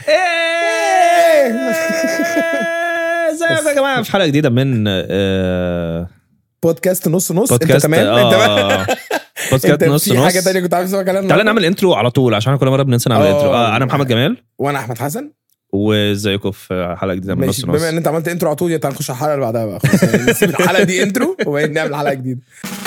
ازيكم يا جماعه في حلقه جديده من آه، بودكاست نص نص بودكاست انت كمان انت آه، بودكاست انت نص في حاجه نص تانية كنت عايز اسمع كلام تعالى نعمل انترو على طول عشان إحنا كل مره بننسى نعمل آه. انترو آه انا محمد جمال وانا احمد حسن وازيكم في حلقه جديده من نص ماشي نص بما ان انت عملت انترو على طول تعال نخش على الحلقه اللي بعدها بقى خلاص يعني نسيب الحلقه دي انترو وبعدين نعمل حلقه جديده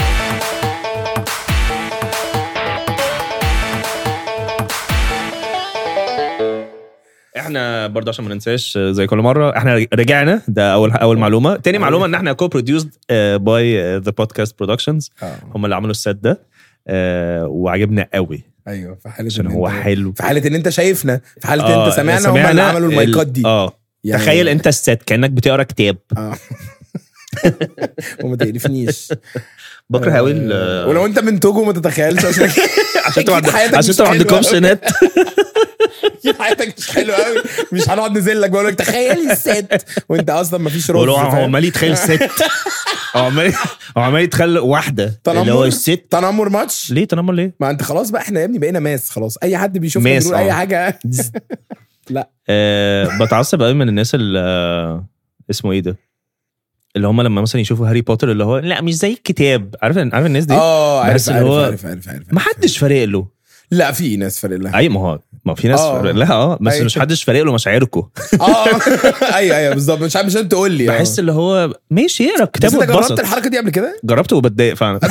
احنا برضه عشان ما ننساش آه، زي كل مره احنا رجعنا ده اول اول معلومه تاني معلومه ان احنا كو بروديوسد باي ذا بودكاست برودكشنز اه هم اللي عملوا السيت ده آه، وعجبنا قوي ايوه في حاله عشان إن هو انت- حلو في حاله ان انت شايفنا في حاله ان آه، انت سمعنا هم اللي عملوا ال- المايكات دي اه يعني- تخيل انت السيت كانك بتقرا كتاب اه وما تقرفنيش بكره قوي آه، ولو انت من توجو ما تتخيلش عشان عشان انتوا أكيد عند- حياتك عشان مش انتوا ما حلوة عندكمش أوي. نت أكيد حياتك مش حلوه قوي مش هنقعد نزل لك بقول لك تخيل الست وانت اصلا ما فيش رز ولو هو فاهم؟ عمال يتخيل ست هو عمال هو عمال يتخيل واحده تنمر؟ اللي هو الست تنمر ماتش ليه تنمر ليه؟ ما انت خلاص بقى احنا يا ابني بقينا ماس خلاص اي حد بيشوفنا ماس، بيقول اي اه. حاجه لا آه بتعصب قوي من الناس اللي آه، اسمه ايه ده؟ اللي هم لما مثلا يشوفوا هاري بوتر اللي هو لا مش زي الكتاب عارف عارف الناس دي؟ اه بحس عارف اللي عارف هو عارف عارف عارف ما حدش فارق له لا في ناس فارق لها اي ما هو ما في ناس اه. فارق لها اه بس أيوة. مش حدش فارق له مشاعركم اه ايوه ايوه بالظبط مش عارف مش انت تقول لي اه. بحس اللي هو ماشي اقرا بس الكتاب انت جربت واتبسط الحركه دي قبل كده؟ جربت وبتضايق فعلا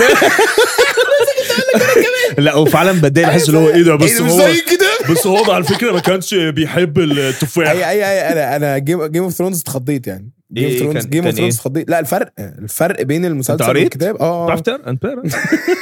لا وفعلا بتضايق بحس اللي هو ايه ده بس إيه ده، مش هو زي كده بس هو على فكره ما كانش بيحب التفاح اي اي اي انا انا جيم جيم اوف ثرونز اتخضيت يعني جيم إيه، اوف ثرونز كان- جيم اوف كان ثرونز إيه؟ اتخضيت لا الفرق الفرق بين المسلسل قريت؟ والكتاب اه بتعرف آه، تقرا انت بتقرا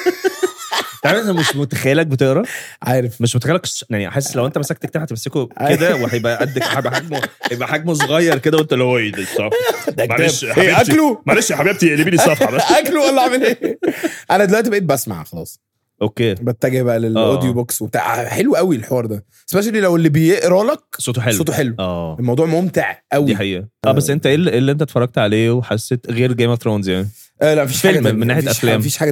تعرف انا مش متخيلك بتقرا عارف مش متخيلك يعني حاسس لو انت مسكت كتاب هتمسكه كده وهيبقى قدك هيبقى حجمه هيبقى حجمه صغير كده وانت اللي هو ايه ده الصفحه معلش يا ايه حبيبتي اكله معلش يا حبيبتي اقلبي لي الصفحه بس اكله ولا اعمل ايه انا دلوقتي بقيت بسمع خلاص اوكي بتجه بقى للاوديو آه. بوكس وبتاع حلو قوي الحوار ده سبيشالي لو اللي بيقرا لك صوته حلو صوته حلو اه الموضوع ممتع قوي دي حقيقه اه بس انت ايه اللي, إيه اللي انت اتفرجت عليه وحسيت غير جيم اوف ثرونز يعني آه لا مفيش فيلم حاجه من ناحية مفيش أفلام. مفيش حاجه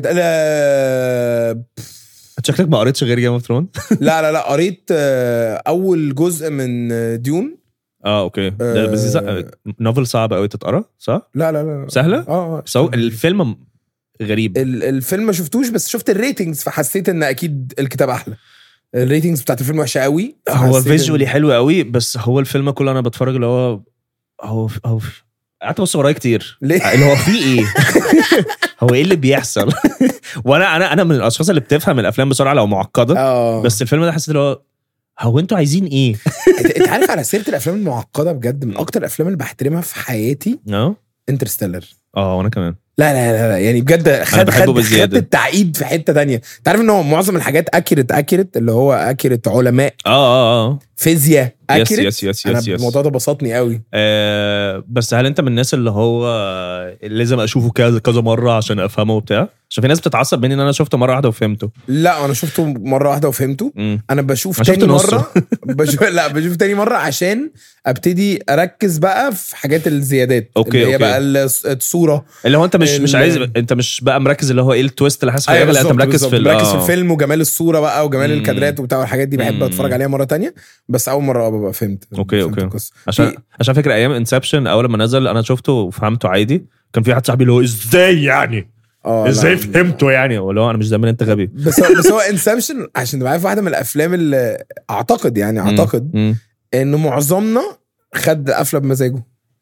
لا شكلك ما قريتش غير جيم اوف ثرونز لا لا, لا قريت آه، اول جزء من آه، ديون اه اوكي ده بس دي آه. نوفل صعب قوي تتقرا صح؟ لا لا لا سهله؟ اه اه بس هو الفيلم غريب ال- الفيلم ما شفتوش بس شفت الريتنجز فحسيت ان اكيد الكتاب احلى الريتنجز بتاعت الفيلم وحشه قوي هو فحسيت إن- فيجولي حلو قوي بس هو الفيلم كله انا بتفرج اللي هو هو هو قعدت ابص ورايا كتير ليه؟ اللي هو في ايه؟ هو ايه اللي بيحصل؟ وانا انا انا من الاشخاص اللي بتفهم الافلام بسرعه لو معقده اه بس الفيلم ده حسيت اللي هو هو انتوا عايزين ايه؟ انت انت عارف على سيره الافلام المعقده بجد من اكتر الافلام اللي بحترمها في حياتي اه انترستيلر اه وانا كمان لا لا لا, لا يعني بجد خد بحبه خد, بزيادة. خد التعقيد في حته تانية انت عارف ان هو معظم الحاجات اكيرت اكيرت اللي هو اكيرت علماء اه اه اه فيزياء يس اكيرت يس يس انا يس يس الموضوع ده بسطني قوي آه بس هل انت من الناس اللي هو لازم اشوفه كذا كذا مره عشان افهمه وبتاع عشان في ناس بتتعصب مني ان انا شفته مره واحده وفهمته لا انا شفته مره واحده وفهمته مم. انا بشوف أنا شفت تاني نصه. مره بشوف لا بشوف تاني مره عشان ابتدي اركز بقى في حاجات الزيادات أوكي، اللي هي أوكي. بقى الص- الصوره اللي هو انت مش مش ال- عايز انت مش بقى مركز اللي هو ايه التويست اللي حاسس فيها لا انت بالظبط، مركز بالظبط. في ال- مركز في آه. الفيلم وجمال الصوره بقى وجمال مم. الكادرات وبتاع الحاجات دي بحب مم. اتفرج عليها مره تانية بس اول مره ببقى فهمت أوكي، فهمت أوكي. القصة. عشان في- عشان فكره ايام انسبشن اول لما نزل انا شفته وفهمته عادي كان في واحد صاحبي اللي هو ازاي يعني اه ازاي لا. فهمته يعني واللي هو انا مش زمان انت غبي بس هو بس هو انسبشن عشان تبقى عارف واحده من الافلام اللي اعتقد يعني اعتقد مم. ان معظمنا خد قفله بمزاجه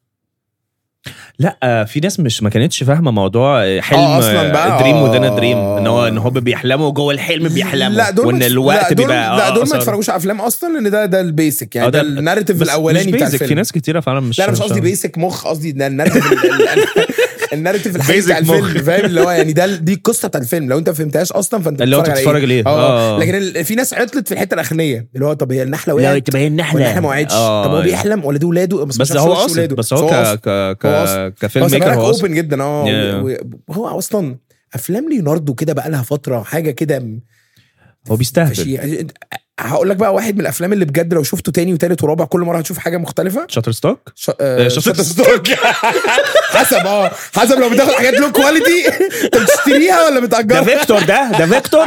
لا آه، في ناس مش ما كانتش فاهمه موضوع حلم آه، أصلاً بقى، دريم آه. ودنا دريم ان هو ان هو بيحلموا جوه الحلم بيحلموا لا دول وان ما- الوقت لا دول بيبقى لا آه، دول ما أقصر. يتفرجوش على افلام اصلا لان ده ده البيسك يعني آه، ده ده- الناريتيف بس الاولاني مش بتاع basic، الفيلم في ناس كتيره فعلا مش لا انا مش قصدي فاهمة. بيسك مخ قصدي ده الناريتيف ال- ال- الناريتيف الحقيقي Basic بتاع الفيلم مخ. فاهم اللي هو يعني ده دي القصه بتاعت الفيلم لو انت ما فهمتهاش اصلا فانت اللي هو انت على بتتفرج إيه؟ ليه؟ اه آه. لكن ال- في ناس عطلت في الحته الاخرانيه اللي هو طب هي النحله لا وقعت تبين ولا النحله ما وقعتش طب هو بيحلم ولا دي ولاده بس ده هو قاصد بس هو ك قاصد. ك هو ك قاصد. كفيلم هو ميكر هو قاصد. اوبن جدا اه Yeah. و- وهو اصلا افلام ليوناردو كده بقى لها فتره حاجه كده م- هو بيستهبل فشيخ هقول لك بقى واحد من الافلام اللي بجد لو شفته تاني وتالت ورابع كل مره هتشوف حاجه مختلفه شاتر ستوك ش... آه شاتر شاتر ستوك حسب اه حسب لو بتاخد حاجات لو كواليتي انت بتشتريها ولا ده بتأجرها فيكتور ده ده فيكتور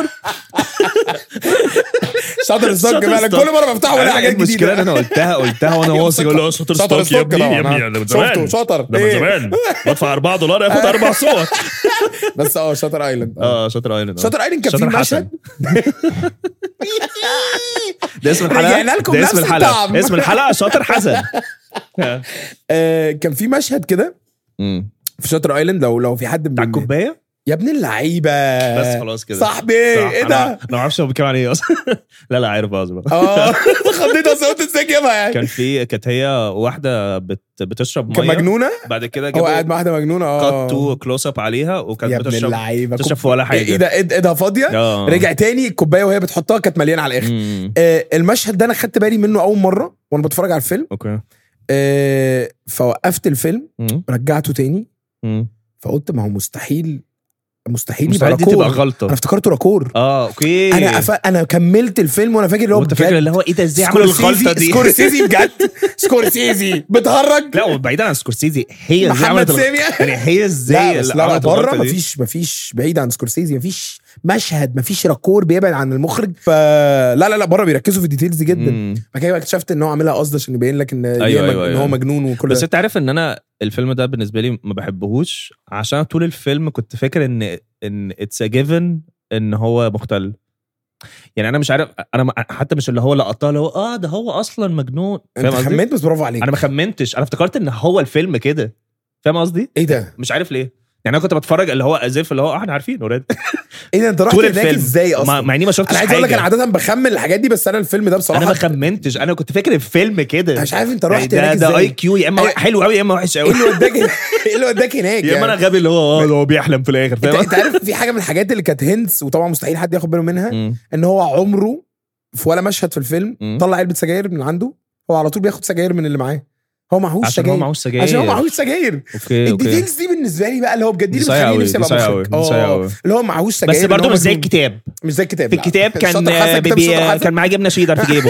شاتر ستوك شاتر فعلا ستوك. كل مره بفتحه ولا حاجات المشكله ان جديده انا قلتها قلتها وانا واثق اقول له شاتر شاتر ستوك يا ستوك ابني يا طبعا، ابني آه. ده من شفته زمان شاطر ده من إيه؟ زمان بدفع 4 دولار ياخد اربع صور بس اه شاتر ايلاند آه. اه شاتر ايلاند شاتر ايلاند كان فيه حسن. مشهد ده اسم الحلقه رجعنا لكم ده نفس اسم الحلقه الطعم. اسم الحلقه شاطر حسن آه كان في مشهد كده مم. في شاتر ايلاند لو لو في حد بتاع من الكوبايه يا ابن اللعيبه بس خلاص كده صاحبي صح. ايه أنا- ده؟ انا ما اعرفش هو بيتكلم عن ايه اصلا لا لا عارف قصدي بقى اه خضيت اصل قلت ازاي اجيبها يعني كان في كانت هي واحده بت بتشرب كان ميه مجنونه بعد كده هو قاعد جابوا مع واحده مجنونه اه كات تو كلوز اب عليها وكانت يا ابن بتشرب اللعيبه بتشرب كوب- في ولا حاجه ايه ده إيد- ايدها فاضيه آه. رجع تاني الكوبايه وهي بتحطها كانت مليانه على الاخر مم. آه المشهد ده انا خدت بالي منه اول مره وانا بتفرج على الفيلم اوكي آه فوقفت الفيلم مم. رجعته تاني مم. فقلت ما هو مستحيل مستحيل يبقى مستعد دي راكور تبقى غلطه انا افتكرته راكور اه اوكي انا أف... انا كملت الفيلم وانا فاكر اللي هو وانت فاكر بجد اللي هو ايه ده ازاي عمل الغلطه دي سكورسيزي بجد سكورسيزي بتهرج لا وبعيدا عن سكورسيزي هي ازاي محمد عملت الغ- سامي يعني هي ازاي لا بس اللي لا لا عملت بره الغلطة دي؟ مفيش مفيش بعيد عن سكورسيزي مفيش مشهد مفيش راكور بيبعد عن المخرج فلا لا لا بره بيركزوا في الديتيلز جدا مم. بعد كده بقى اكتشفت ان هو عاملها قصد عشان يبين لك ان أيوة، أيوة أيوة، ان أيوة. هو مجنون وكل بس ده انت عارف ان انا الفيلم ده بالنسبه لي ما بحبهوش عشان طول الفيلم كنت فاكر ان ان اتس جيفن ان هو مختل يعني انا مش عارف انا ما- حتى مش اللي هو لقطاه اللي هو اه ده هو اصلا مجنون انت فاهم قصدي؟ خمنت بس برافو عليك انا ما خمنتش انا افتكرت ان هو الفيلم كده فاهم قصدي؟ ايه ده مش عارف ليه يعني انا كنت بتفرج اللي هو ازيف اللي هو آه، احنا عارفين اوريدي ايه ده انت رحت طول هناك الفيلم ازاي مع, اصلا مع اني ما شفتش انا عايز اقول لك انا حاجه عاده بخمن الحاجات دي بس انا الفيلم ده بصراحه انا ما خمنتش انا كنت فاكر الفيلم كده انا مش عارف انت يعني رحت ده هناك ده اي ازاي كيو يا اما أيوة. حلو قوي يا اما وحش ايه قوي اللي وداك ايه اللي وداك هناك يا اما انا يعني؟ غبي اللي هو اه اللي هو بيحلم في الاخر انت, فاهم انت عارف في حاجه من الحاجات اللي كانت هنس وطبعا مستحيل حد ياخد باله منها مم. ان هو عمره في ولا مشهد في الفيلم مم. طلع علبه سجاير من عنده هو على طول بياخد سجاير من اللي معاه هو معهوش عشان سجاير هو معهوش سجاير عشان هو معهوش سجاير اوكي اوكي الديتيلز دي بالنسبه لي بقى اللي هو بجد دي دي اللي صايعة بتخليني أوي، نفسي دي ابقى صايعة مخرج أوي، دي صايعة اه أوي. اللي هو معهوش سجاير بس إن برضه هو مش زي مجنون. الكتاب مش زي الكتاب في لا. الكتاب كان شاطر حسن، كتاب بيبي شاطر حسن. كان معاه جبنه شيدر في جيبه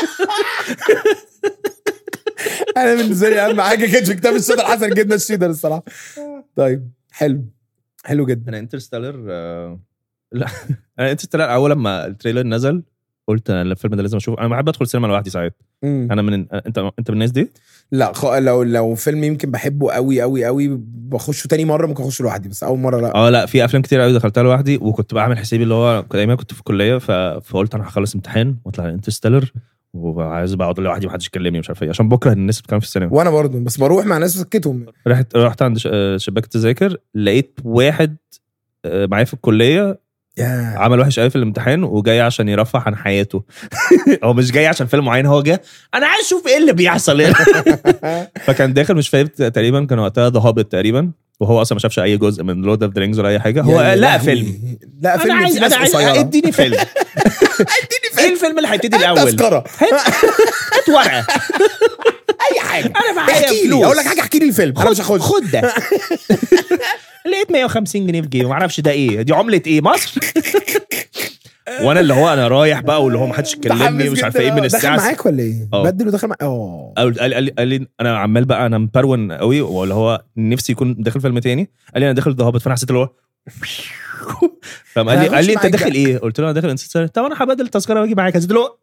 انا بالنسبه لي اهم حاجه كانت في كتاب الشاطر حسن جدا الشيدر الصراحه طيب حلو حلو جدا انا انترستيلر لا انا انترستيلر اول لما التريلر نزل قلت انا الفيلم ده لازم اشوفه انا بحب ادخل السينما لوحدي ساعات مم. انا من انت انت من الناس دي لا خ... لو لو فيلم يمكن بحبه قوي قوي قوي بخشه تاني مره ممكن اخشه لوحدي بس اول مره لا اه لا في افلام كتير قوي دخلتها لوحدي وكنت بعمل حسابي اللي هو كنت ايامها كنت في الكليه ف... فقلت انا هخلص امتحان واطلع على انترستيلر وعايز بقعد لوحدي محدش يكلمني مش عارف ايه عشان بكره الناس بتتكلم في السينما وانا برضو بس بروح مع ناس في سكتهم رحت رحت عند ش- آه، شباك التذاكر لقيت واحد آه، معايا في الكليه يا عمل وحش قوي في الامتحان وجاي عشان يرفه عن حياته هو مش جاي عشان فيلم معين هو جاي انا عايز اشوف ايه اللي بيحصل هنا فكان داخل مش فاهم تقريبا كان وقتها ذا هوبت تقريبا وهو اصلا ما شافش اي جزء من لورد اوف ذا رينجز ولا اي حاجه هو يا لا لهوي. فيلم لا انا فيلم عايز في ناس انا عايز قصيرة. اديني فيلم اديني ايه الفيلم اللي هيبتدي الاول تذكره هات ورقه اي حاجه انا معايا احكي لي فلوس. اقول لك حاجه احكي لي الفيلم انا مش هاخد خد ده لقيت 150 جنيه في جيبي ما اعرفش ده ايه دي عمله ايه مصر وانا اللي هو انا رايح بقى واللي هو ما حدش يكلمني مش عارف ايه من دخل الساعه معاك ولا ايه؟ اه. بدل ودخل معاك اه قال قال قال, قال لي انا عمال بقى انا مبرون قوي واللي هو نفسي يكون داخل فيلم تاني قال لي انا داخل ذا هوبت فانا حسيت اللي هو فقام قال لي أنا قال لي هخش انت معاك داخل ايه؟ قلت له انا داخل انستغرام طب انا هبدل التذكره واجي معاك حسيت اللي هو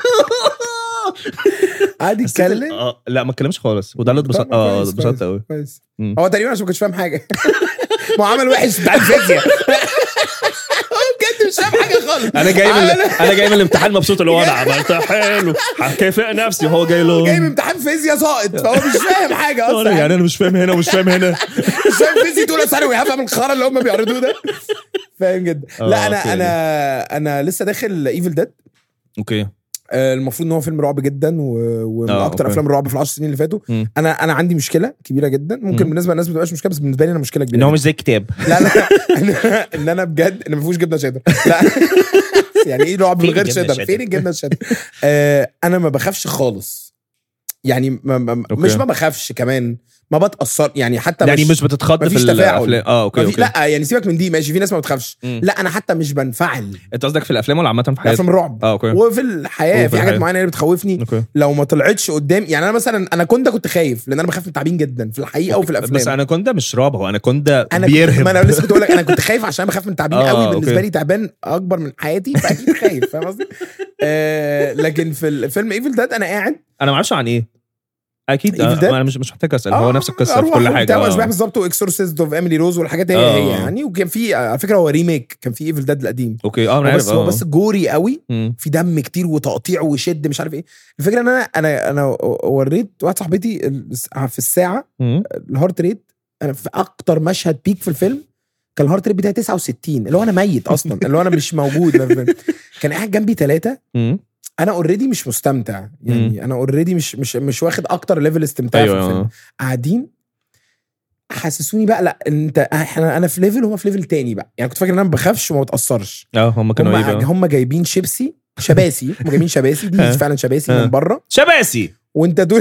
قاعد حسيت- يتكلم اه لا ما اتكلمش خالص وده اللي اتبسطت اه كويس، اتبسطت كويس، قوي كويس مم. هو تقريبا عشان ما كنتش فاهم حاجه ما هو عمل وحش بتاع الفيزياء هو بجد مش فاهم حاجه خالص انا جاي من عمل- انا جاي من الامتحان مبسوط اللي هو انا عملت حلو هكافئ نفسي وهو جاي له جاي من امتحان فيزياء ساقط فهو مش فاهم حاجه أنا اصلا يعني انا مش فاهم هنا ومش فاهم هنا مش فاهم فيزياء اولى ثانوي هفهم الخرا اللي هم بيعرضوه ده فاهم جدا آه، لا انا أوكي. انا انا لسه داخل ايفل ديد اوكي المفروض ان هو فيلم رعب جدا و- ومن آه، اكتر أوكي. افلام الرعب في العشر سنين اللي فاتوا مم. انا انا عندي مشكله كبيره جدا ممكن مم. بالنسبه للناس ما تبقاش مشكله بس بالنسبه لي انا مشكله كبيره ان هو مش زي الكتاب لا لا إن- ان انا بجد ان ما فيهوش جبنه شيدر لا يعني ايه رعب من فين غير الجبنة شيدر الشيدر؟ فين الجبنه الشيدر آه انا ما بخافش خالص يعني ما ما أوكي. مش ما بخافش كمان ما بتاثر يعني حتى يعني مش بتتخض في مفيش تفاعل. الافلام اه اوكي ما في- اوكي لا يعني سيبك من دي ماشي في ناس ما بتخافش مم. لا انا حتى مش بنفعل انت قصدك في الافلام ولا عامه في حياتك؟ افلام الرعب اه اوكي وفي الحياه وفي في حاجات الحياة. معينه هي اللي بتخوفني اوكي لو ما طلعتش قدام يعني انا مثلا انا كنت كنت خايف لان انا بخاف من التعابين جدا في الحقيقه وفي الافلام بس انا كنت مش رعب هو انا كنت انا بيرهب ما انا لسه كنت بقول لك انا كنت خايف عشان بخاف من التعابين آه، قوي بالنسبه أوكي. لي تعبان اكبر من حياتي فاكيد خايف فاهم قصدي؟ آه لكن في الفيلم ايفل داد انا قاعد انا ما اعرفش عن ايه اكيد Evil آه Dead؟ انا مش مش محتاج اسال هو آه، نفس القصه في أرواح كل وبتاع حاجه واشباح آه. بالظبط واكسورسيست اوف ايميلي روز والحاجات هي آه. هي يعني وكان في على فكره هو ريميك كان في ايفل داد القديم اوكي اه هو انا عارف بس هو اه بس جوري قوي مم. في دم كتير وتقطيع وشد مش عارف ايه الفكره ان انا انا انا وريت واحد صاحبتي ال- في الساعه مم. الهارت ريت انا في اكتر مشهد بيك في الفيلم كان الهارت ريت بتاعي 69 اللي هو انا ميت اصلا اللي هو انا مش موجود في الفيلم. كان قاعد جنبي ثلاثه مم. انا اوريدي مش مستمتع يعني انا اوريدي مش مش مش واخد اكتر ليفل استمتاع في ايوه الفيلم آه. قاعدين حسسوني بقى لا انت احنا انا في ليفل وهم في ليفل تاني بقى يعني كنت فاكر ان انا ما بخافش وما بتاثرش اه هم كانوا ايه هم بقى؟ هم جايبين شيبسي شباسي هم جايبين شباسي دي آه. فعلا شباسي آه. من بره شباسي وانت دول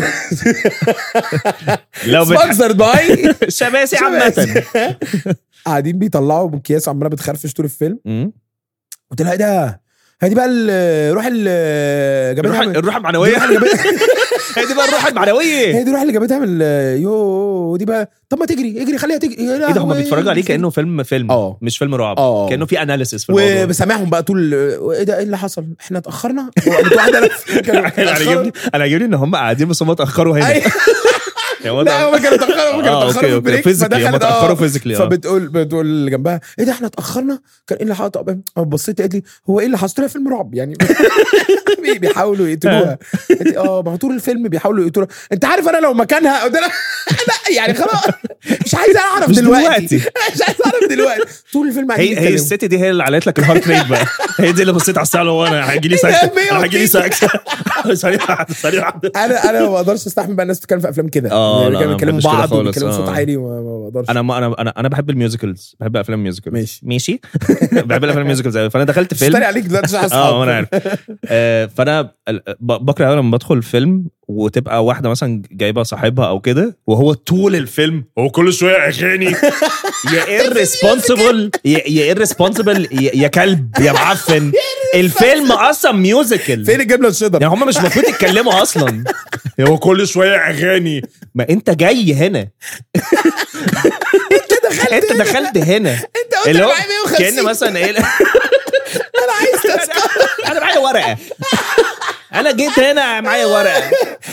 لو بتح... سبونسرد باي شباسي عامة قاعدين بيطلعوا باكياس وعماله بتخرفش طول الفيلم مم. قلت لها ايه ده؟ هي دي بقى ال- روح ال جابتها الروح من- الروح دي المعنوية روح اللي جابتها- هي دي بقى الروح هي المعنوية دي روح اللي جابتها من ال- يو دي بقى طب ما تجري اجري خليها تجري يا ايه ده هم لهوي. بيتفرجوا عليه كانه فيلم فيلم اه. مش فيلم رعب اه. كانه في اناليسيس في الموضوع وبسامعهم بقى طول ايه ده ايه اللي حصل؟ احنا اتاخرنا؟ قامت واحده لف- كانوا انا اتأخروا. عاجبني انا عاجبني ان هم قاعدين بس هم اتاخروا هنا أيوة. يعني هو لا ده- هم كانوا اتاخروا هم كانوا اه اتاخروا اوكي في اوكي البريك فيزيكلي هم فدخلت اه اتاخروا فيزيكلي اه فبتقول بتقول اللي جنبها ايه ده احنا اتاخرنا كان ايه اللي حصل طب أنا بصيت قالت لي هو ايه اللي حصل لها فيلم رعب يعني بي- بيحاولوا يقتلوها قالت لي اه ما هو طول الفيلم بيحاولوا يقتلوها انت عارف انا لو مكانها قلت لها لا يعني خلاص مش عايز اعرف مش دلوقتي دلوقتي. مش عايز اعرف دلوقتي طول الفيلم قاعدين هي هي يتكلموا. الست دي هي اللي علت لك الهارت ريت بقى هي دي اللي بصيت على الساعه اللي هو انا هيجي لي سكته انا هيجي لي سكته ثانيه واحده ثانيه واحده انا انا ما بقدرش استحمل بقى الناس تتكلم في افلام كده اه، يعني لا، كانوا ما بيكلموا بحبش كده بعض خالص، وبيتكلموا صوت اه. عالي وما ما بقدرش انا ما انا انا انا بحب الميوزيكلز بحب افلام الميوزيكلز ماشي. ماشي بحب الافلام الميوزيكلز قوي فانا دخلت مش طاري فيلم عليك دلوقتي عشان اه اصحاب انا عارف آه، فانا ال- ب- بكره قوي لما بدخل فيلم وتبقى واحده مثلا جايبه صاحبها او كده وهو طول الفيلم هو كل شويه اغاني يا irresponsible يا يا irresponsible يا يا كلب يا معفن الفيلم اصلا ميوزيكال فين الجبنه الشيدر يعني هم مش المفروض يتكلموا اصلا هو كل شويه اغاني ما انت جاي هنا انت دخلت انت دخلت هنا انت قلت اللي انا هو معايا 150 كان مثلا ايه انا عايز تذكره انا معايا ورقه انا جيت هنا معايا ورقه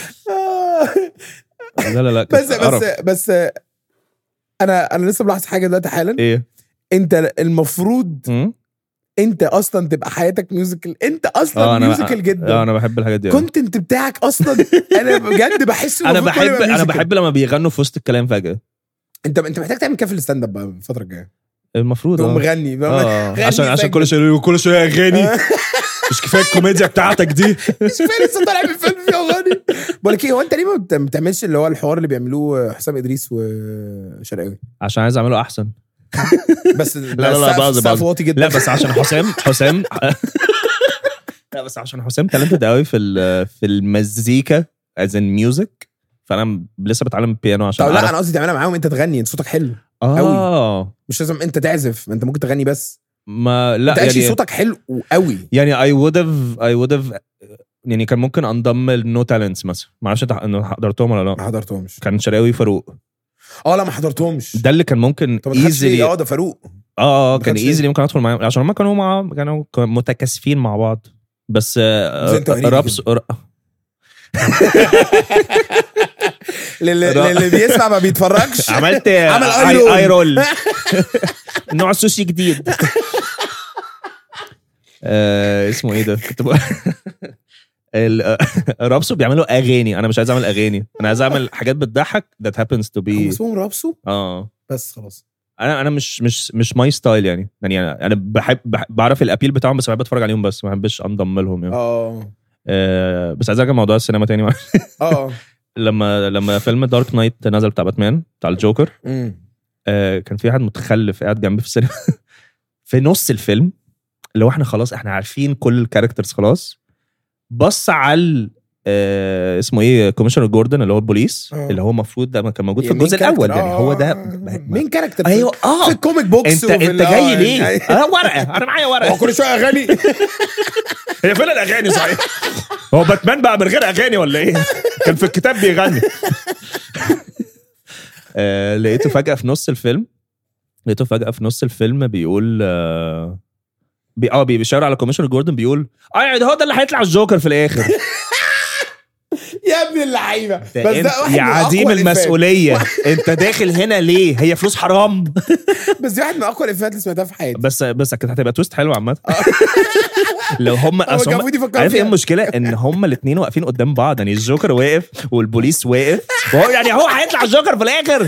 لا لا لا بس قرف. بس بس انا انا لسه ملاحظ حاجه دلوقتي حالا ايه انت المفروض مم؟ انت اصلا تبقى حياتك ميوزيكال انت اصلا اه انا ميوزيكال جدا اه انا بحب الحاجات دي أوي. كونتنت بتاعك اصلا انا بجد بحس انا المفروض كله بحب يبقى انا musical. بحب لما بيغنوا في وسط الكلام فجاه انت انت محتاج تعمل كده في الستاند اب بقى الفتره الجايه المفروض تقوم اه مغني اه غني عشان عشان سجل. كل شويه كل شويه اغاني مش كفايه الكوميديا بتاعتك دي مش فاهم لسه طالع من فيلم فيه اغاني بقول لك ايه هو انت ليه ما بت- ما بتعملش اللي هو الحوار اللي بيعملوه حسام ادريس وشرقاوي عشان عايز اعمله احسن بس لا لا لا بهزر السقف بهزر. واطي جدا لا بس عشان حسام حسام لا بس عشان حسام تالنتد قوي في ال- في المزيكا از ان ميوزك فانا م- لسه بتعلم بيانو عشان طب لا أعرف- انا قصدي تعملها معاهم انت تغني انت صوتك حلو اه مش لازم انت تعزف ما انت ممكن تغني بس ما انت لا يعني يعني صوتك حلو قوي يعني اي وود هاف اي وود هاف يعني كان ممكن انضم لنو تالنتس مثلا ما اعرفش انت انه حضرتهم ولا ما لا حضرتهم كان شراوي فاروق اه لا ما حضرتهمش ده اللي كان ممكن طب ما دخلتش ليه؟ ايزلي اه ده فاروق اه اه ما كان دخلتش ليه؟ ايزلي ممكن ادخل معاهم عشان هم كانوا مع كانوا متكاسفين مع بعض بس آه، زي انت غريب رابس للي, را- للي بيسمع ما بيتفرجش عملت عمل اي اي رول. اي رول نوع سوشي جديد آه اسمه ايه ده كنت بقول ال- آه، رابسو بيعملوا اغاني انا مش عايز اعمل اغاني انا عايز اعمل حاجات بتضحك that happens to هم be اسمهم رابسو اه بس خلاص انا انا مش مش مش ماي ستايل يعني يعني انا أنا بحب, بحب بعرف الابيل بتاعهم بس بحب اتفرج عليهم بس ما بحبش انضم لهم يعني اه آه بس عايز ارجع موضوع السينما تاني اه لما لما فيلم دارك نايت نزل بتاع باتمان بتاع الجوكر أمم. آه كان في واحد متخلف قاعد جنبي في السينما في نص الفيلم اللي هو احنا خلاص احنا عارفين كل الكاركترز خلاص بص على آه اسمه ايه كوميشنر جوردن اللي هو البوليس آه. اللي هو المفروض ده كان موجود في يعني الجزء مين الاول كاركتر؟ يعني آه، هو ده آه، مين كاركتر في- ايوه اه في الكوميك بوكس انت وفي انت ال- جاي آه، ليه؟ يعني- انا ورقه انا معايا هو ورقه كل شويه اغاني هي فين الاغاني صحيح؟ هو باتمان بقى من غير اغاني ولا ايه؟ كان في الكتاب بيغني آه لقيته فجأة في نص الفيلم لقيته فجأة في نص الفيلم بيقول آه بي اه بي- بيشاور على كوميشنر جوردن بيقول اه يعني ده هو ده اللي هيطلع الجوكر في الاخر يا ابن اللعيبه بس ده ده واحد يا من عديم أقوى الإفيهات. المسؤوليه انت داخل هنا ليه هي فلوس حرام بس دي واحد من اقوى الافيهات اللي سمعتها في حياتي بس بس كانت هتبقى تويست حلوه عامه لو هم هو أصل كان هم المفروض يفكر عارف ايه فيها. المشكله ان هم الاثنين واقفين قدام بعض يعني الجوكر واقف والبوليس واقف وهو يعني هو هيطلع الجوكر في الاخر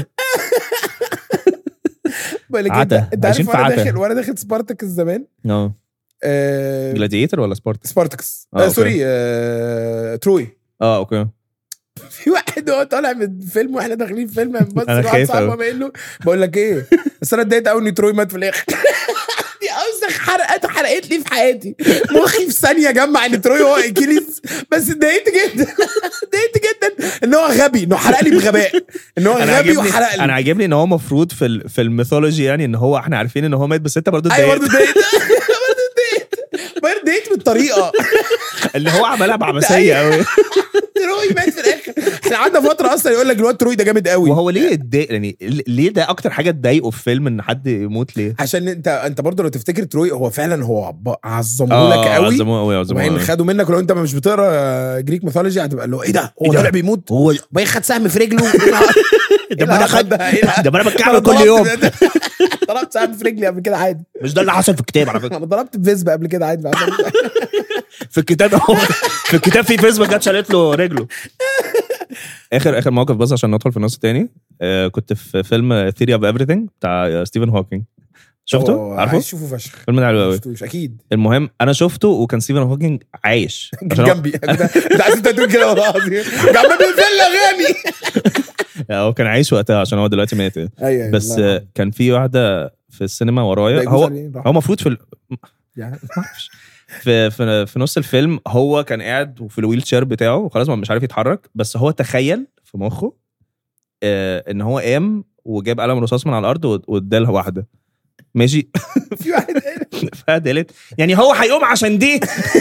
بقول لك عتا. انت انت عايشين عارف في وانا عتا. داخل وانا داخل سبارتكس زمان اه آه، جلاديتر ولا سبارتس سبارتكس آه، آه أوكي. سوري آه، تروي اه اوكي في واحد هو طالع من فيلم واحنا داخلين فيلم بس أنا واحد خايف صاحبه أوي. قايل له بقول لك ايه بس انا اتضايقت قوي ان تروي مات في الاخر دي اوسخ حرقت حرقت لي في حياتي مخي في ثانيه جمع ان تروي هو اكيليس بس اتضايقت جدا اتضايقت جدا ان هو غبي انه حرق لي بغباء ان هو انا غبي عاجبني وحرق انا لي عاجبني ان هو المفروض في ال- في الميثولوجي يعني ان هو احنا عارفين ان هو مات بس انت برضه ايوه اتضايقت برضه اتضايقت برضه اتضايقت برضه اتضايقت بالطريقه اللي هو عملها بعبثيه قوي تروي مات في الاخر احنا قعدنا فتره اصلا يقول لك الواد تروي ده جامد قوي وهو ليه اتضايق يعني ليه ده اكتر حاجه تضايقه في فيلم ان حد يموت ليه؟ عشان انت انت برضه لو تفتكر تروي هو فعلا هو عب- عظمه لك قوي عظموه قوي عظموه وبعدين قوي خدوا منك ولو انت مش بتقرا جريك ميثولوجي هتبقى اللي هو ايه ده هو إيه ده؟ طالع بيموت هو وبعدين خد سهم في رجله ده ما انا خد ده إيه ده؟ ده ما انا أنا بتكعبل كل ضربت- يوم ضربت سهم في رجلي قبل كده عادي مش ده اللي حصل في الكتاب على فكره انا ضربت فيسبا قبل كده عادي في الكتاب هو في الكتاب في فيسبوك جت شالت له رجله اخر اخر موقف بس عشان ندخل في النص التاني آه كنت في فيلم ثيري اوف ايفريثينج بتاع ستيفن هوكينج شفته؟ أوه، عارفه؟ عايز اشوفه فشخ فيلم ده حلو ما قوي شفتوش اكيد المهم انا شفته وكان ستيفن هوكينج عايش عشان هو- جنبي انت أنت عايز انت تقول كده والله العظيم جنبي بالفيلا اغاني هو كان عايش وقتها عشان هو دلوقتي مات ايوه بس لا. آه، كان في واحده في السينما ده ورايا يجوز هو عليه، راح. هو المفروض في ال... يعني معرفش. في في في نص الفيلم هو كان قاعد في الويل شير بتاعه وخلاص ما مش عارف يتحرك بس هو تخيل في مخه آه ان هو قام وجاب قلم رصاص من على الارض واد- وادالها واحده ماشي في واحد قال- فهد قالت يعني هو هيقوم عشان دي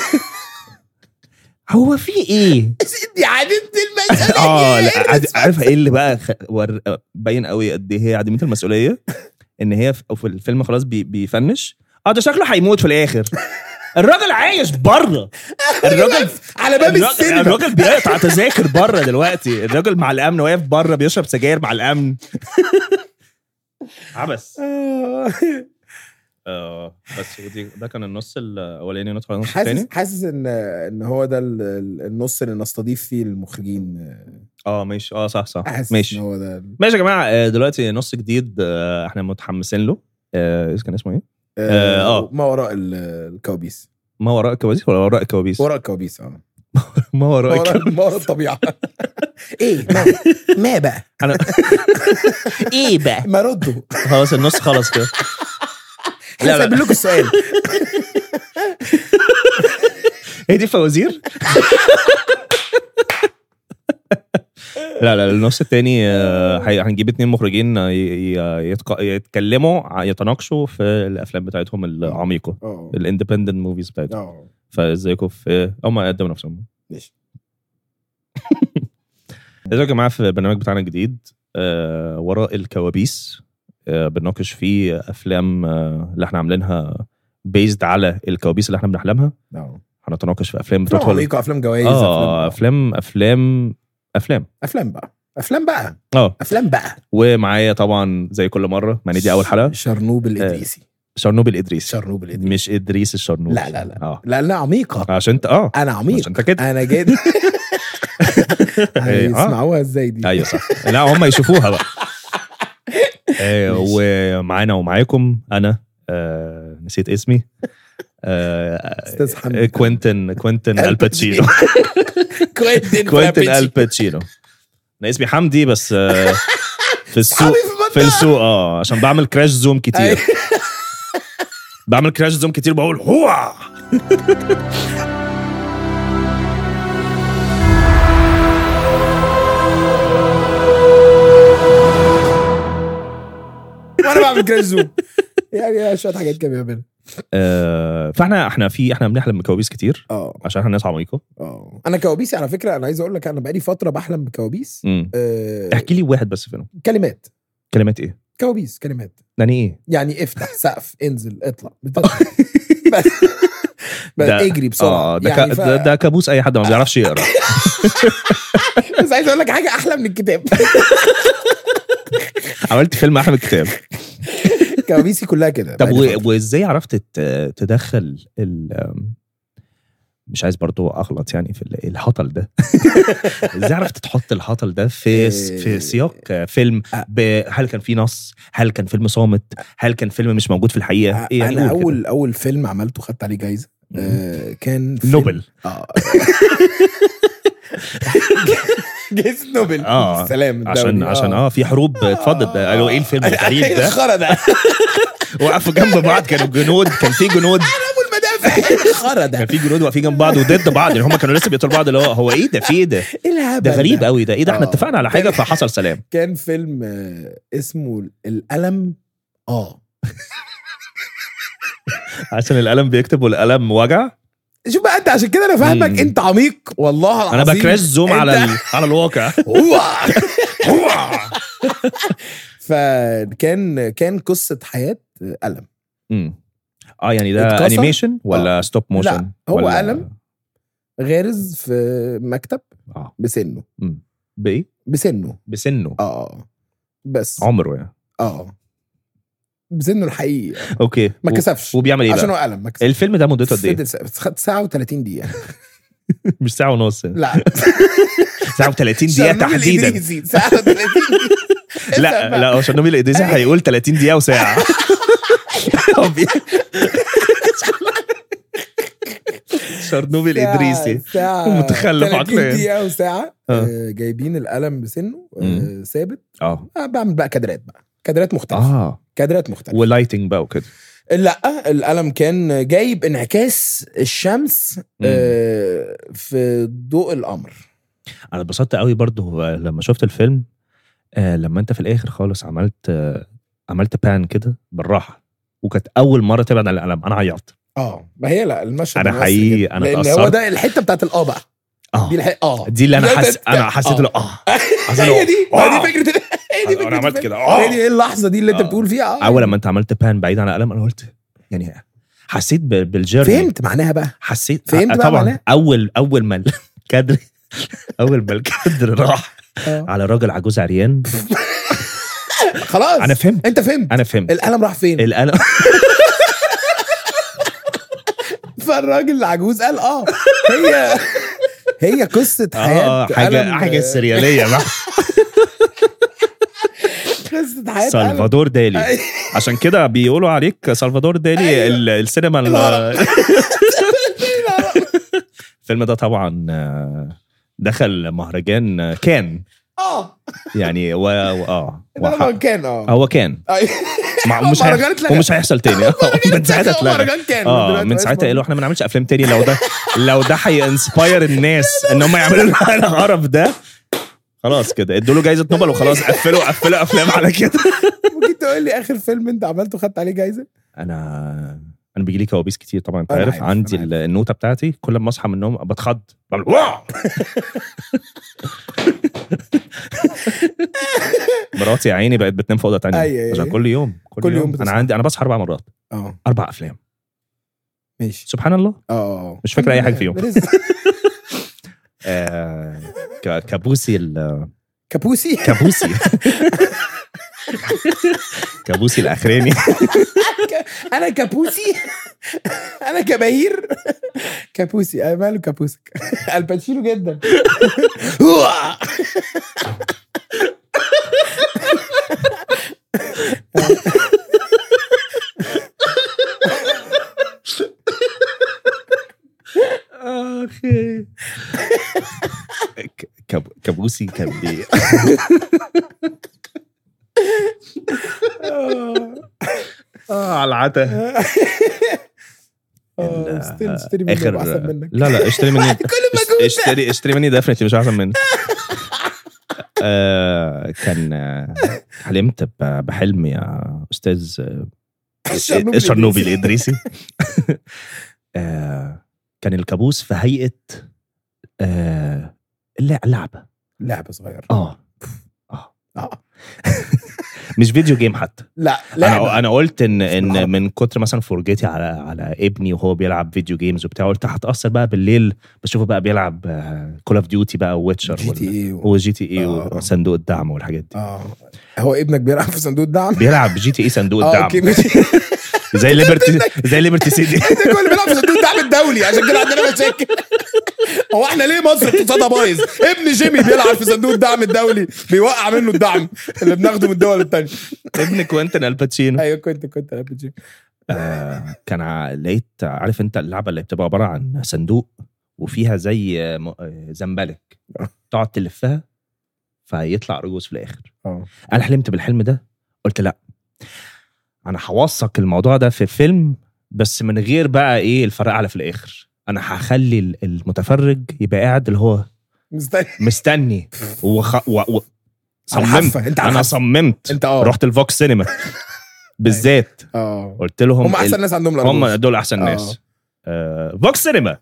هو في ايه؟ دي عديمة المسؤولية اه لا عاد- عارف ايه اللي بقى خ... ور... باين قوي قد ايه هي عديمه المسؤوليه ان هي في, في الفيلم خلاص بي... بيفنش اه ده شكله هيموت في الاخر الراجل عايش بره الراجل على باب الراجل, السينما الراجل بيقطع تذاكر بره دلوقتي الراجل مع الامن واقف بره بيشرب سجاير مع الامن عبس آه. اه بس ودي ده كان النص الاولاني ندخل على النص حاسس الثاني حاسس ان ان هو ده ال- ال- النص اللي نستضيف فيه المخرجين اه ماشي اه صح صح حاسس ماشي ان هو ده ماشي يا جماعه آه، دلوقتي نص جديد آه، احنا متحمسين له آه، كان اسمه ايه؟ آه آه. ما وراء ال- الكوابيس ما وراء الكوابيس ولا وراء الكوابيس؟ وراء الكوابيس اه ما ما وراء وراء الكوابيس ما وراء الطبيعه ايه ما, ما بقى انا ايه بقى؟ ما ردوا خلاص النص خلص كده احنا لا، لا. سايبين لكم السؤال هي دي فوازير؟ لا لا النص التاني آه، هي- هنجيب اتنين مخرجين آه، ي- ي- يتق- يتكلموا ع- يتناقشوا في الافلام بتاعتهم العميقه اه الاندبندنت موفيز بتاعتهم اه فازيكم في هم يقدموا نفسهم ماشي ازيكم يا جماعه في البرنامج بتاعنا الجديد آه وراء الكوابيس آه بنناقش فيه افلام آه اللي احنا عاملينها بيزد على الكوابيس اللي احنا بنحلمها اه هنتناقش في افلام افلام بتدخل عميقه افلام جوائز اه افلام افلام افلام افلام افلام بقى افلام بقى اه افلام بقى ومعايا طبعا زي كل مره ما دي اول حلقه شرنوب الادريسي شرنوب الادريس شرنوب الادريسي مش ادريس الشرنوب لا لا لا اه لا لا عميقه عشان انت اه انا عميق عشان انت كده انا جد هيسمعوها ازاي دي ايوه صح لا هم يشوفوها بقى آه، ماشي. ومعانا ومعاكم انا آه نسيت اسمي آه استاذ حمدي. كوينتن كوينتن الباتشينو. الباتشينو كوينتن كوينتن فرابيتشي. الباتشينو انا اسمي حمدي بس آه في السوق صحابي في في المنطقة. السوق اه عشان بعمل كراش زوم كتير أيوة. بعمل كراش زوم كتير بقول هو بعمل كراش زوم يعني شويه حاجات كده بيعملها آه، فاحنا احنا في احنا بنحلم بكوابيس كتير اه عشان احنا ناس عميقه اه انا كوابيسي على فكره انا عايز اقول لك انا بقالي فتره بحلم بكوابيس مم. آه احكي لي واحد بس فيهم كلمات كلمات ايه كوابيس كلمات يعني ايه يعني افتح سقف انزل اطلع بتطلع بس بس ده- اجري بسرعه اه ده, يعني ك... ف... ده, ده كابوس اي حد ما بيعرفش يقرا بس عايز اقول لك حاجه احلى من الكتاب عملت فيلم احلى من الكتاب كوابيسي كلها كده طب بقالي و... فترة. وازاي عرفت ت- تدخل ال آم، مش عايز برضو اغلط يعني في ال- الهطل ده ازاي عرفت تحط الهطل ده في في سياق فيلم ب... هل كان في نص هل كان فيلم صامت هل كان فيلم مش موجود في الحقيقه ايه يعني انا قول كده. اول اول فيلم عملته خدت عليه جايزه آه كان فيلم- نوبل اه جايزه نوبل آه. سلام عشان عشان اه في حروب اتفضل ده قالوا ايه الفيلم الغريب ده الخرا ده وقفوا جنب بعض كانوا جنود كان في جنود ابو المدافع الخرا ده كان في جنود واقفين جنب بعض وضد بعض يعني هم كانوا لسه بيقتلوا بعض اللي هو هو ايه ده في ايه ده ايه الهبل ده غريب قوي ده ايه ده احنا آه. اتفقنا على حاجه فحصل سلام كان فيلم آه، اسمه الألم اه عشان القلم بيكتب والقلم وجع شوف بقى انت عشان كده انا فاهمك مم. انت عميق والله العظيم انا بكراش زوم أنت- على ال... على الواقع هو هو فكان كان قصه حياه ألم مم. اه يعني ده اتكسر؟ انيميشن ولا ستوب موشن لا، هو ولا... قلم. غارز في مكتب اه بسنه مم. بايه بسنه بسنه اه بس عمره يعني اه بسنه الحقيقي اوكي ما و- كسفش وبيعمل ايه عشان بقى هو قلم ما كسفش الفيلم ده مدته قد ايه فضل سا- خد ساعه و30 دقيقه مش ساعه ونص لا ساعه و30 دقيقه شرنوبل تحديدا الإدريسي، ساعه و30 دقيقه لا لا هو شرنوبل الإدريسي هيقول 30 دقيقه وساعه هو بي- شرنوبل الإدريسي ساعة متخلف 30 عقليا. دقيقة وساعة آه. آه. جايبين القلم بسنه آه مم. ثابت اه آه بعمل بقى كادرات بقى كادرات مختلفة اه كادرات مختلفة ولايتنج بقى وكده لا القلم كان جايب انعكاس الشمس آه في ضوء القمر انا اتبسطت قوي برضو لما شفت الفيلم آه لما انت في الاخر خالص عملت آه عملت بان كده بالراحه وكانت اول مره تبعد عن القلم انا عيطت اه ما هي لا المشهد أنا مؤثر حقيقي جداً. أنا لان هو اتأثرت. ده الحته بتاعت الاه بقى اه دي الحته اه دي اللي انا لا، حس ده- انا حسيت آه. له اه حسيت له هي دي آه. هي دي فكره هي دي أنا فكره عملت الفيلم. كده، آه. هي دي اللحظه دي اللي انت آه. بتقول فيها اه اول لما انت عملت بان بعيد عن القلم انا قلت يعني حسيت ب- بالجيرني فهمت معناها بقى حسيت فهمت آه، بقى طبعا معناه؟ اول اول ما الكادر اول ما الكادر راح آه. على راجل عجوز عريان خلاص انا فهمت انت فهمت انا فهمت القلم راح فين القلم فالراجل العجوز قال اه هي هي قصه حياه اه حاجه قلم- حاجه سرياليه بقى قصه حياه قلم. سلفادور دالي أي. عشان كده بيقولوا عليك سلفادور دالي أيوة. ال- السينما ال- العرب. الفيلم ده طبعا آه، دخل مهرجان آه، كان اه يعني و... و... اه ده وح- مهرجان اه هو كان أيوة. مع مش مهرجان هي... اتلغى. ومش هيحصل تاني من ساعتها اتلغى مهرجان كان اه دلوقتي من بقى ساعتها اسمه- قالوا احنا ما نعملش افلام تاني لو ده لو ده هينسباير الناس ان هم يعملوا القرف ده خلاص كده ادوا له جايزه نوبل وخلاص قفلوا قفلوا افلام على كده ممكن تقول لي اخر فيلم انت عملته خدت عليه جايزه انا انا بيجي لي كوابيس كتير طبعا انت أنا عارف عارف، عندي أنا ال- النوته بتاعتي كل ما اصحى من النوم بتخض بعمل واو مراتي يا عيني بقت بتنام في اوضه تانية أي- أي- عشان أي. كل يوم كل, كل يوم يوم, انا بتصحى. عندي انا بصحى اربع مرات اه اربع افلام ماشي سبحان الله اه مش فاكر أي حاجة فيهم. رزق. آه ك- كابوسي ال- كابوسي كابوسي كابوسي الاخراني انا كابوسي انا كبهير كابوسي أنا ماله كابوسك الباتشينو جدا اخي ك- كاب- كابوسي كان بي اه على العتا اه ال- ستيل اشتري مني اخر يبقى احسن منك لا لا اشتري مني كل مجهود ده. اشتري اشتري مني ديفنتلي مش احسن مني آه كان آه، حلمت ب- بحلم يا استاذ آه، الشرنوبي الشرنوبي الإدريسي. الادريسي آه كان الكابوس في هيئه آه اللع- لعبه لعبه صغيره اه اه مش فيديو جيم حتى لا انا لعبه انا قلت ان بالعربي. ان من كتر مثلا فرجتي على على ابني وهو بيلعب فيديو جيمز وبتاع قلت هتاثر بقى بالليل بشوفه بقى بيلعب كول اوف ديوتي بقى وويتشر جي تي اي هو جي تي اي آه. وصندوق الدعم والحاجات دي اه هو ابنك بيلعب في صندوق الدعم بيلعب جي تي اي صندوق اه الدعم اوكي ماشي زي ليبرتي زي ليبرتي سيتي ده هو اللي بيلعب في صندوق الدعم الدولي عشان كده عندنا مشاكل هو احنا ليه مصر اقتصادها بايظ ابن جيمي بيلعب في صندوق الدعم الدولي بيوقع منه الدعم اللي بناخده من الدول التانية ابن كوينتن الباتشينو ايوه كنت كنت يا ابن جيمي آه كان ع- لقيت عارف انت اللعبه اللي بتبقى عباره عن صندوق وفيها زي آه، م- آه، زنبلك آه. تقعد تلفها فيطلع رجوز في الاخر اه انا حلمت بالحلم ده قلت لا انا هوثق الموضوع ده في فيلم بس من غير بقى ايه الفرقعه في الاخر انا هخلي ال- المتفرج يبقى قاعد اللي هو مستني مستني وخ... و... و... على صممت حافة، انت على انا حافة. صممت انت اه رحت الفوكس سينما بالذات اه قلت لهم هم احسن ال- ناس عندهم هم الأرجوز. دول احسن آه. ناس آه، فوكس سينما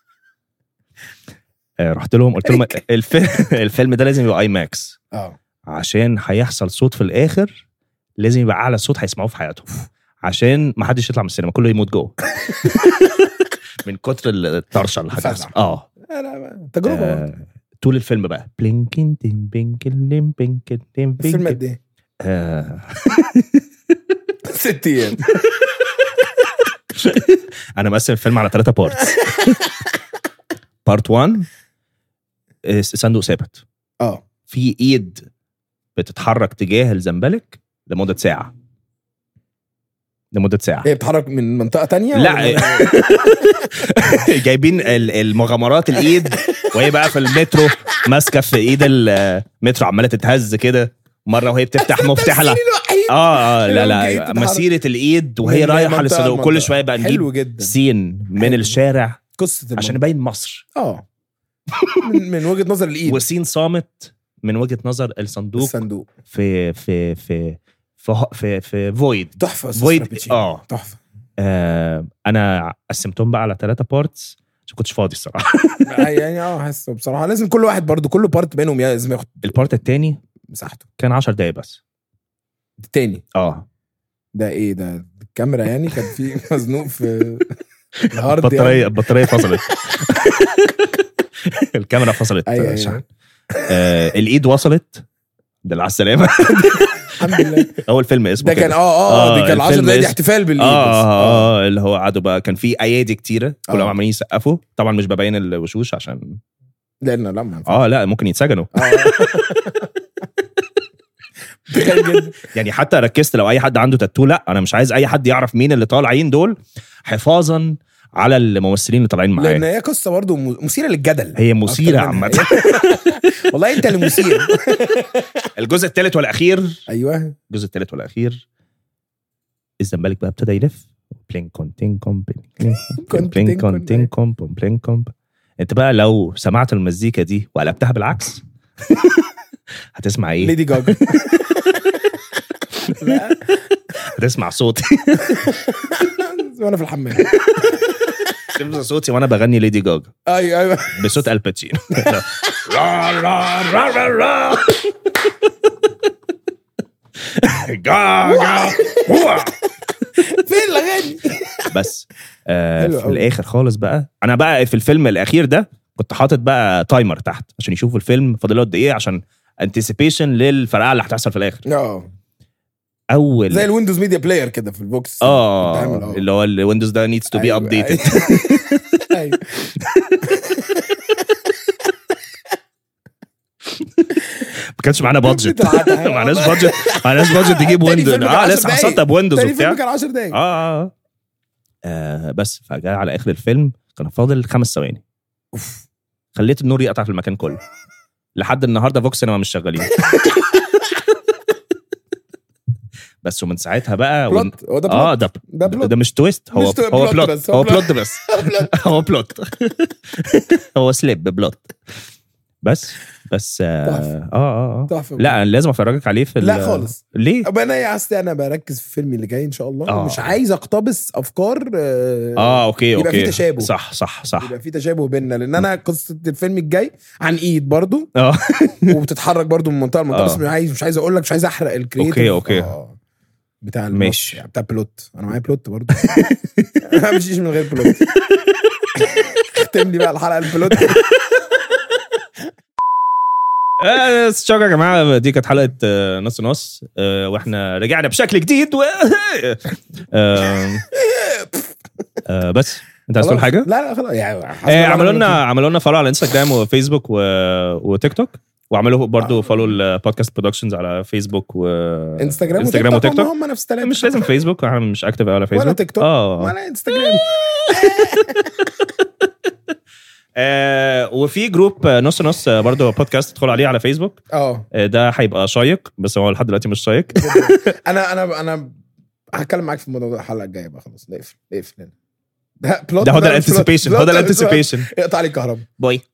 آه، رحت لهم قلت لهم الفيلم الفيلم ده لازم يبقى اي ماكس اه عشان هيحصل صوت في الاخر لازم يبقى اعلى صوت هيسمعوه في حياتهم عشان ما حدش يطلع من السينما كله يموت جوه من كتر الطرشه اللي الفزع. هتحصل اه لا لا تجربه برضه. آه، طول الفيلم بقى بلينكين تين بينكين لين بينكين تين الفيلم بينكين قد ايه؟ آه، ست ايام انا مقسم الفيلم على ثلاثة بارتس بارت 1 آه، صندوق ثابت اه في ايد بتتحرك تجاه الزنبلك لمده ساعه لمده ساعه هي بتتحرك من منطقه تانية لا ولا- جايبين ال- المغامرات الايد وهي بقى في المترو ماسكه في ايد المترو عماله تتهز كده مره وهي بتفتح مفتاح لا التمثيل الوحيد اه اه لا اللي ممكن إيد لا تتحرك. مسيره الايد وهي من رايحه منطقة للصندوق لمنطقة. كل شويه بقى نجيب حلو جدا سين من حلو. الشارع قصه عشان عشان نبين مصر اه من, من وجهه نظر الايد وسين صامت من وجهه نظر الصندوق الصندوق في في في في في, في فويد تحفه يا أستاذ فويد رابيتشينو. اه تحفه آه، انا قسمتهم بقى على ثلاثة بارتس عشان كنتش فاضي الصراحه يعني اه حاسه بصراحه لازم كل واحد برضو كل بارت منهم لازم ياخد البارت الثاني مساحته كان 10 دقايق بس التاني اه ده ايه ده الكاميرا يعني كان في مزنوق في الهارد البطاريه يعني. البطاريه فصلت الكاميرا فصلت أيوة، آه، شحن أيوة. آه الايد وصلت ده على السلامه الحمد لله اول فيلم اسمه ده كان كده. اه اه آه، دي كان 10 الفيلم دقايق دي اسم- احتفال بالايد آه, بس. آه, اه اللي هو قعدوا بقى كان في ايادي كتيره كلهم آه. عمالين يسقفوا طبعا مش ببين الوشوش عشان لان لا ما ينفعش. اه لا ممكن يتسجنوا اه تخيل جدا يعني حتى ركزت لو اي حد عنده تاتو لا انا مش عايز اي حد يعرف مين اللي طالعين دول حفاظا على الممثلين اللي طالعين لان معايا هي قصه برضو م- مثيره للجدل هي مثيره أكتر منها. عامه والله انت اللي مثير الجزء الثالث والاخير ايوه الجزء الثالث والاخير الزمالك بقى ابتدى يلف بلين كون تين كوم بلين كنت بلين تين كون كون. تين كوم بوم بلين كوم انت بقى لو سمعت المزيكا دي وقلبتها بالعكس هتسمع ايه؟ ليدي جاجا لا هتسمع صوتي وانا في الحمام تسمع صوتي وانا بغني ليدي جاجا ايوه ايوه بصوت الباتشينو لا لا لا لا لا جاجا هو فين الاغاني بس آه حلو في أوي. الاخر خالص بقى انا بقى في الفيلم الاخير ده كنت حاطط بقى تايمر تحت عشان يشوفوا الفيلم فاضل له قد ايه عشان انتسيبيشن للفرقعه اللي هتحصل في الاخر اه اول زي الويندوز ميديا بلاير كده في البوكس بتعمل، اه اللي هو الويندوز ده نيدز تو بي أيوة، ابديتد أيوة. ايوه ما كانش معانا بادجت بتاعتها. ما معناش بادجت ما معناش بادجت تجيب تاني ويندوز فيلم كان اه 10 لسه دقايق. هسطب ويندوز تاني وبتاع فيلم كان 10 دقايق آه, آه, آه بس فجاء على اخر الفيلم كان فاضل خمس ثواني اوف خليت النور يقطع في المكان كله لحد النهارده فوكس سينما مش شغالين بس ومن ساعتها بقى ون... بلوت هو ده اه بلوت ده ده بلوت ده مش تويست هو مش تو- هو بلوت بلوت بس، هو هو بلوت. بلوت بس بلوت. هو بلوت هو سليب بلوت بس بس اه تحفة. اه اه, آه. تحفه لا لازم افرجك عليه في ال- لا خالص ليه؟ أبقى انا يا أصلي انا بركز في فيلمي اللي جاي ان شاء الله آه. ومش عايز اقتبس افكار آه, اه اوكي يبقى اوكي في تشابه. صح صح صح يبقى في تشابه بيننا لان انا قصه الفيلم الجاي عن ايد برضو اه وبتتحرك برضو من منطقه لمنطقه آه. بس مش عايز مش عايز اقول لك مش عايز احرق الكريتيف أوكي، أوكي. آه. بتاع النص ماشي. يعني بتاع بلوت انا معايا بلوت برضو ما مشيش من غير بلوت اختم لي بقى الحلقه البلوت آه، شكرا يا جماعه دي كانت حلقه آه، نص نص آه، واحنا رجعنا بشكل جديد و... آه، آه، بس انت عايز تقول خلاص. حاجه؟ لا لا خلاص يعني آه، عملوا لنا عملوا لنا فولو على انستجرام وفيسبوك و... وتيك توك وعملوا برضو فولو البودكاست برودكشنز على فيسبوك و انستجرام انستجرام وتيك وتيك توك توك هم نفس الثلاثه مش لازم فيسبوك انا مش اكتف قوي على فيسبوك ولا تيك توك اه ولا انستجرام آه، وفي جروب آه، نص نص آه، برضو بودكاست ادخلوا عليه على فيسبوك اه آه، ده هيبقى شيق بس هو لحد دلوقتي مش شيق انا انا انا هتكلم معاك في الموضوع ده الحلقه الجايه بقى خلاص نقفل نقفل هنا ده بلوت ده هو ده مش بلوت. الانتسيبيشن هو ده بلوت مش بلوت. الانتسيبيشن اقطع لي الكهرباء باي